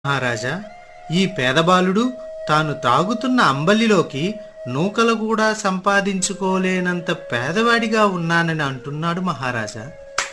మహారాజా ఈ పేదబాలుడు తాను తాగుతున్న అంబలిలోకి నూకలు కూడా సంపాదించుకోలేనంత పేదవాడిగా ఉన్నానని అంటున్నాడు మహారాజా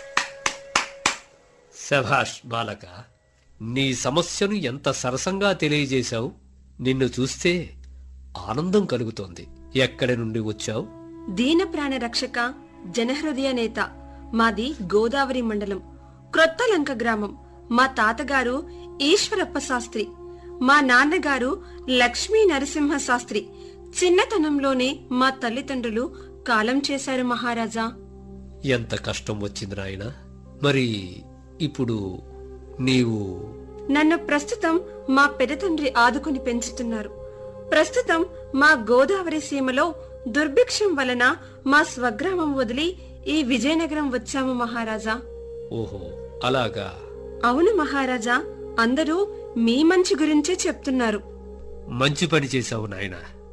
శభాష్ బాలక నీ సమస్యను ఎంత సరసంగా తెలియజేశావు నిన్ను చూస్తే ఆనందం కలుగుతోంది ఎక్కడి నుండి వచ్చావు దీన ప్రాణ రక్షక జనహృదయ నేత మాది గోదావరి మండలం క్రొత్తలంక గ్రామం మా తాతగారు ఈశ్వరప్ప శాస్త్రి మా నాన్నగారు లక్ష్మీ నరసింహ శాస్త్రి చిన్నతనంలోనే మా తల్లిదండ్రులు కాలం చేశారు మహారాజా ఎంత కష్టం వచ్చింది నాయన మరి ఇప్పుడు నీవు నన్ను ప్రస్తుతం మా పెదతండ్రి ఆదుకుని పెంచుతున్నారు ప్రస్తుతం మా గోదావరి సీమలో దుర్భిక్షం వలన మా స్వగ్రామం వదిలి ఈ విజయనగరం వచ్చాము మహారాజా ఓహో అలాగా అవును మహారాజా అందరూ మీ మంచి గురించే చెప్తున్నారు మంచి పని చేశావు నాయన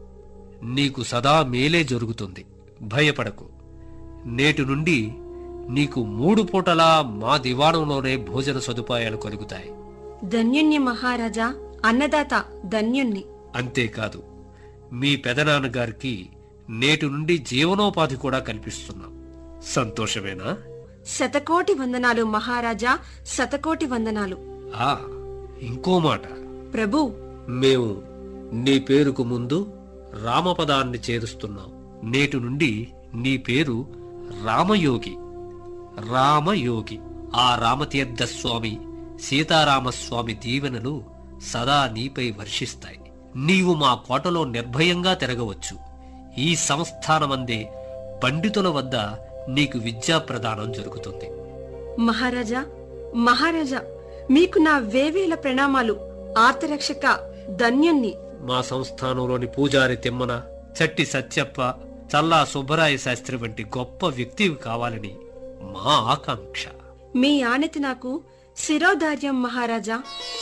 నీకు సదా మేలే జరుగుతుంది భయపడకు నేటి నుండి నీకు మూడు పూటలా మా దివాణంలోనే భోజన సదుపాయాలు కలుగుతాయి ధన్యుణ్ణి మహారాజా అన్నదాత ధన్యుణ్ణి అంతేకాదు మీ పెదనాన్నగారికి నేటి నుండి జీవనోపాధి కూడా కల్పిస్తున్నాం సంతోషమేనా శతకోటి వందనాలు మహారాజా శతకోటి వందనాలు ఆ ఇంకో మాట ప్రభు మేము నీ పేరుకు ముందు రామపదాన్ని చేరుస్తున్నాం నేటి నుండి నీ పేరు రామయోగి రామయోగి ఆ రామతీర్థ స్వామి సీతారామస్వామి దీవెనలు సదా నీపై వర్షిస్తాయి నీవు మా కోటలో నిర్భయంగా తిరగవచ్చు ఈ సంస్థానమందే పండితుల వద్ద నీకు విద్యా ప్రదానం జరుగుతుంది మహారాజా మహారాజా మీకు నా వేవేల ప్రణామాలు ఆర్తరక్షక ధన్యుణ్ణి మా సంస్థానంలోని పూజారి తిమ్మన చట్టి సత్యప్ప చల్లా సుబ్బరాయ శాస్త్రి వంటి గొప్ప వ్యక్తివి కావాలని మా ఆకాంక్ష మీ ఆనతి నాకు శిరోధార్యం మహారాజా